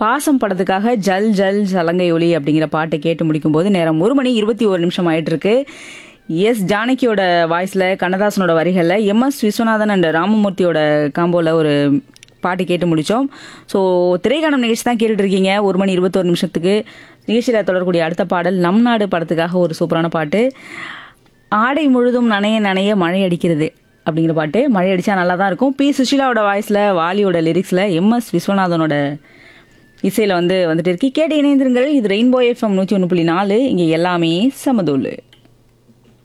பாசம் படத்துக்காக ஜல் ஜல் சலங்கை ஒளி அப்படிங்கிற பாட்டை கேட்டு முடிக்கும்போது நேரம் ஒரு மணி இருபத்தி ஒரு நிமிஷம் ஆயிட்டு இருக்கு எஸ் ஜானகியோட வாய்ஸில் கண்ணதாசனோட வரிகளில் எம்எஸ் விஸ்வநாதன் அண்ட் ராமமூர்த்தியோட காம்போவில் ஒரு பாட்டு கேட்டு முடித்தோம் ஸோ திரைக்காணம் நிகழ்ச்சி தான் கேட்டுட்டு இருக்கீங்க ஒரு மணி இருபத்தோரு நிமிஷத்துக்கு நிகழ்ச்சியில் தொடரக்கூடிய அடுத்த பாடல் நம் நாடு படத்துக்காக ஒரு சூப்பரான பாட்டு ஆடை முழுதும் நனைய நனைய மழை அடிக்கிறது அப்படிங்கிற பாட்டு மழை அடித்தா நல்லா தான் இருக்கும் பி சுஷிலாவோட வாய்ஸில் வாலியோட லிரிக்ஸில் எம்எஸ் விஸ்வநாதனோட இசையில் வந்து வந்துட்டு இருக்கு கேட்டு இணைந்திருங்கள் இது ரெயின்போ எஃப்எம் நூற்றி ஒன்று புள்ளி நாலு இங்கே எல்லாமே சமதூள்